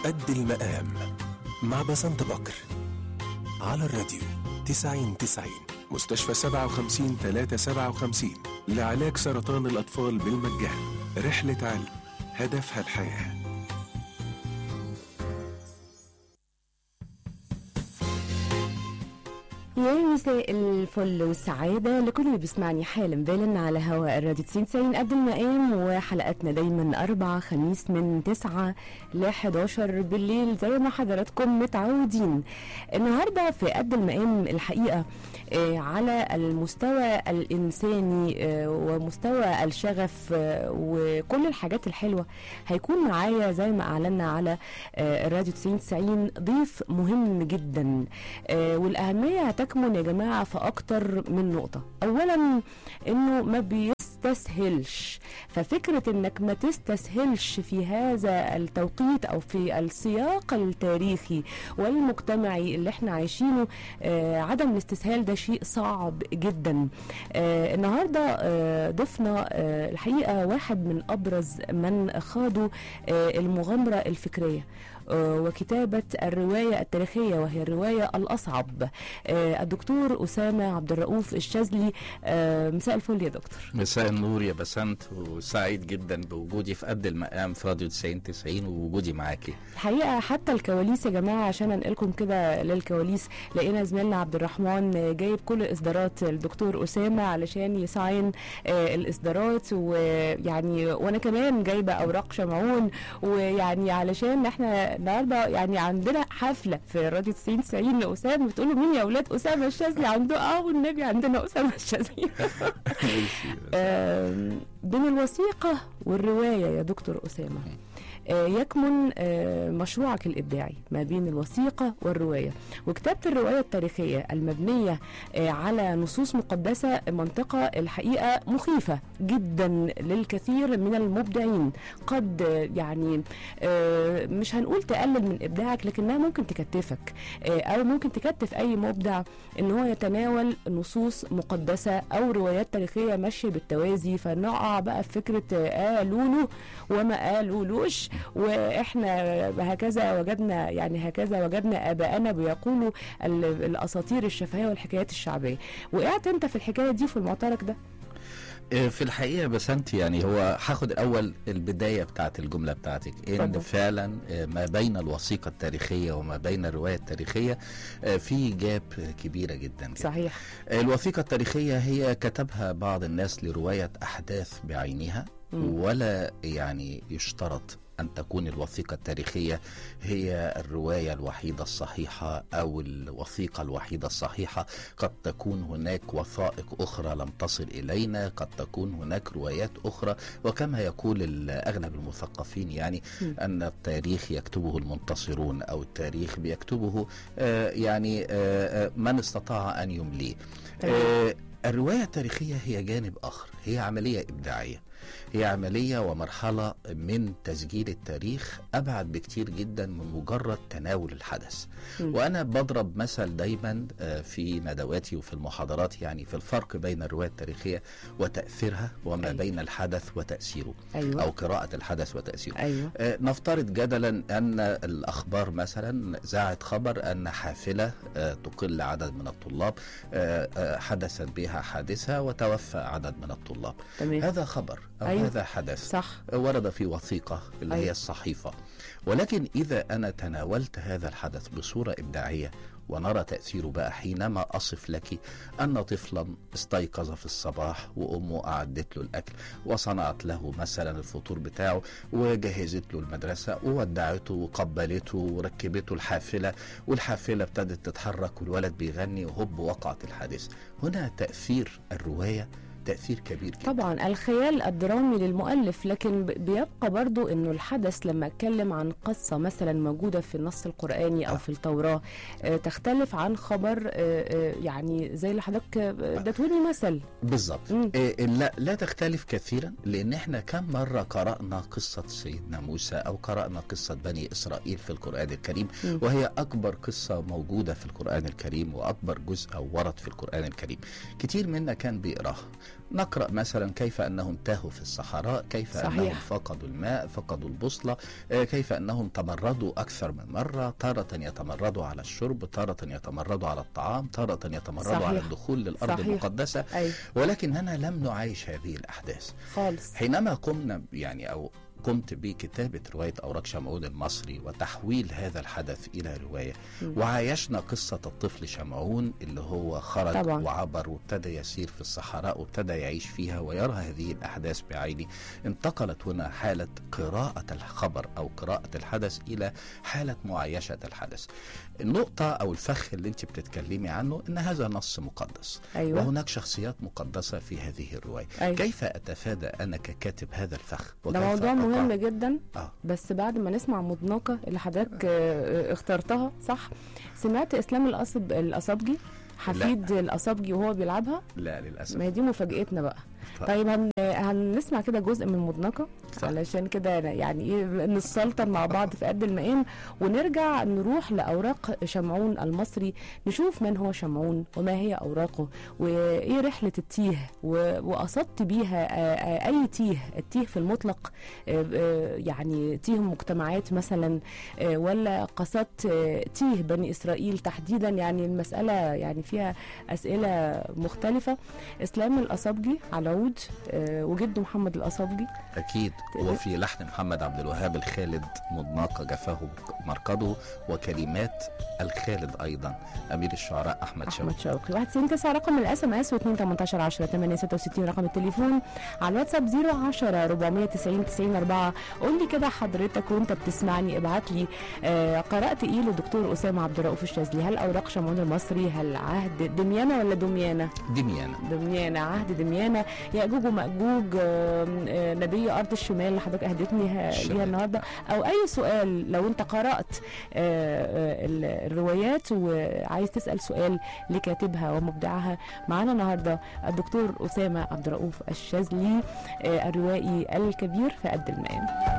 قد المقام مع بسنت بكر على الراديو 90 90 مستشفى 57 357 لعلاج سرطان الأطفال بالمجان رحلة علم هدفها الحياه يا مساء الفل والسعادة لكل اللي بيسمعني حالا بالا على هواء الراديو 90 قد المقام وحلقاتنا دايما أربعة خميس من 9 ل 11 بالليل زي ما حضراتكم متعودين النهاردة في قد المقام الحقيقة آه، على المستوى الإنساني آه، ومستوى الشغف آه، وكل الحاجات الحلوة هيكون معايا زي ما أعلنا على آه، الراديو 90 90 ضيف مهم جدا آه، والأهمية تكمن يا جماعة في أكتر من نقطة أولا إنه ما بيستسهلش ففكرة إنك ما تستسهلش في هذا التوقيت أو في السياق التاريخي والمجتمعي اللي احنا عايشينه آه، عدم الاستسهال ده شيء صعب جدا آه، النهارده آه، ضفنا آه، الحقيقه واحد من ابرز من خاضوا آه، المغامره الفكريه آه، وكتابة الرواية التاريخية وهي الرواية الأصعب آه، الدكتور أسامة عبد الرؤوف الشاذلي آه، مساء الفل يا دكتور مساء النور يا بسنت وسعيد جدا بوجودي في قد المقام في راديو 90 90 ووجودي معاكي الحقيقه حتى الكواليس يا جماعه عشان انقلكم كده للكواليس لقينا زميلنا عبد الرحمن جايب كل اصدارات الدكتور اسامه علشان يساين آه، الاصدارات ويعني وانا كمان جايبه اوراق شمعون ويعني علشان احنا النهارده يعني عندنا حفله في راديو 90 90 لاسامه بتقولوا مين يا اولاد اسامه الشاذلي عنده اه والنبي عندنا اسامه الشاذلي آم، بين الوثيقة والرواية يا دكتور أسامة آه، يكمن آه، مشروعك الإبداعي ما بين الوثيقة والرواية وكتابة الرواية التاريخية المبنية آه، على نصوص مقدسة منطقة الحقيقة مخيفة جدا للكثير من المبدعين قد آه، يعني آه، مش هنقول تقلل من إبداعك لكنها ممكن تكتفك آه، أو ممكن تكتف أي مبدع ان هو يتناول نصوص مقدسه او روايات تاريخيه ماشيه بالتوازي فنقع بقى في فكره آه قالوا وما قالولوش واحنا هكذا وجدنا يعني هكذا وجدنا اباءنا بيقولوا ال- الاساطير الشفهيه والحكايات الشعبيه وقعت انت في الحكايه دي في المعترك ده آه، في الحقيقه بسنت يعني هو هاخد الاول البدايه بتاعت الجمله بتاعتك ان اتفضل. فعلا آه، ما بين الوثيقه التاريخيه وما بين الروايه التاريخيه آه، في جاب كبيره جدا جدا صحيح الوثيقة التاريخية هي كتبها بعض الناس لرواية أحداث بعينها مم. ولا يعني يشترط أن تكون الوثيقة التاريخية هي الرواية الوحيدة الصحيحة أو الوثيقة الوحيدة الصحيحة قد تكون هناك وثائق أخرى لم تصل إلينا قد تكون هناك روايات أخرى وكما يقول ال- أغلب المثقفين يعني مم. أن التاريخ يكتبه المنتصرون أو التاريخ بيكتبه آه، يعني آه، آه، من استطاع أن يمليه تمام. آه، الرواية التاريخية هي جانب آخر هي عملية إبداعية هي عملية ومرحلة من تسجيل التاريخ أبعد بكتير جدا من مجرد تناول الحدث مم. وأنا بضرب مثل دايما آه، في ندواتي وفي المحاضرات يعني في الفرق بين الرواية التاريخية وتأثيرها وما أيوة. بين الحدث وتأثيره ايوه أو قراءة الحدث وتأثيره ايوه آه، نفترض جدلا ان الاخبار مثلا ذاعت خبر ان حافله آه، تقل عدد من الطلاب آه، آه، حدثت بها حادثه وتوفى عدد من الطلاب تمام هذا خبر او أيوة. هذا حدث صح ورد في وثيقه اللي أيوة. هي الصحيفه ولكن اذا انا تناولت هذا الحدث بصوره ابداعيه ونرى تأثيره بقى حينما أصف لك أن طفلا استيقظ في الصباح وأمه أعدت له الأكل وصنعت له مثلا الفطور بتاعه وجهزت له المدرسة وودعته وقبلته وركبته الحافلة والحافلة ابتدت تتحرك والولد بيغني وهوب وقعت الحادثة هنا تأثير الرواية تأثير كبير جدا طبعا الخيال الدرامي للمؤلف لكن ب- بيبقى برضو انه الحدث لما اتكلم عن قصة مثلا موجودة في النص القرآني او آه. في التوراة آه، تختلف عن خبر آه، آه، يعني زي اللي حضرتك آه، اديتوني مثل بالظبط مم. إيه لا لا تختلف كثيرا لان احنا كم مره قرانا قصه سيدنا موسى او قرانا قصه بني اسرائيل في القران الكريم مم. وهي اكبر قصه موجوده في القران الكريم واكبر جزء او ورد في القران الكريم كتير منا كان بيقراها نقرأ مثلا كيف أنهم تاهوا في الصحراء كيف صحيح. أنهم فقدوا الماء فقدوا البوصلة آه، كيف أنهم تمردوا أكثر من مرة تارة يتمردوا على الشرب تارة يتمردوا على الطعام تارة يتمردوا صحيح. على الدخول للأرض صحيح. المقدسة ايوه ولكننا لم نعايش هذه الأحداث خالص حينما قمنا يعني أو قمت بكتابة رواية أوراق شمعون المصري وتحويل هذا الحدث إلى رواية مم. وعايشنا قصة الطفل شمعون اللي هو خرج طبعاً. وعبر وابتدى يسير في الصحراء وابتدى يعيش فيها ويرى هذه الأحداث بعينه انتقلت هنا حالة قراءة الخبر أو قراءة الحدث إلى حالة معايشة الحدث النقطة أو الفخ اللي أنت بتتكلمي عنه إن هذا نص مقدس ايوه وهناك شخصيات مقدسة في هذه الرواية أيوة. كيف أتفادى أنا ككاتب هذا الفخ ده وكيف موضوع أقع- مهم جدا آه. بس بعد ما نسمع مضناقة اللي حضرتك آه، آه، اخترتها صح سمعت اسلام الأصب الاصابجي حفيد الاصابجي وهو بيلعبها لا للأسف ما هي دي مفاجأتنا بقى طيب. طيب هن... هنسمع كده جزء من مضناقة صح. علشان كده يعني ايه نسلطن مع بعض في قد المقام ونرجع نروح لأوراق شمعون المصري نشوف من هو شمعون وما هي أوراقه وإيه رحلة التيه و... وقصدت بيها آه، آه، أي تيه التيه في المطلق آه، آه، يعني تيه مجتمعات مثلا آه، ولا قصدت آه، تيه بني إسرائيل تحديدا يعني المسألة يعني فيها أسئلة مختلفة إسلام الأصابجي على عود آه، وجده محمد الأصابجي أكيد وفي لحن محمد عبد الوهاب الخالد مضناقة جفاه مرقده وكلمات الخالد أيضا أمير الشعراء أحمد شوقي احمد شوقي 199 رقم الاس ام اس و2 18 10 8 66 رقم التليفون على الواتساب 010 490 90 4 قول لي كده حضرتك وانت بتسمعني ابعت لي آه قرات ايه للدكتور اسامه عبد الرؤوف الشاذلي هل اوراق شمعون المصري هل عهد دميانه ولا دميانه دميانة دميانة عهد دميانة يأجوج ومأجوج آه، آه، نبي أرض الشمال اللي حضرتك أهدتني ها- الشمال. ليها النهاردة أو أي سؤال لو أنت قرأت آه، آه، ال- الروايات وعايز تسأل سؤال لكاتبها ومبدعها معانا النهاردة الدكتور أسامة عبد الرؤوف الشاذلي آه، الروائي الكبير في قد المقام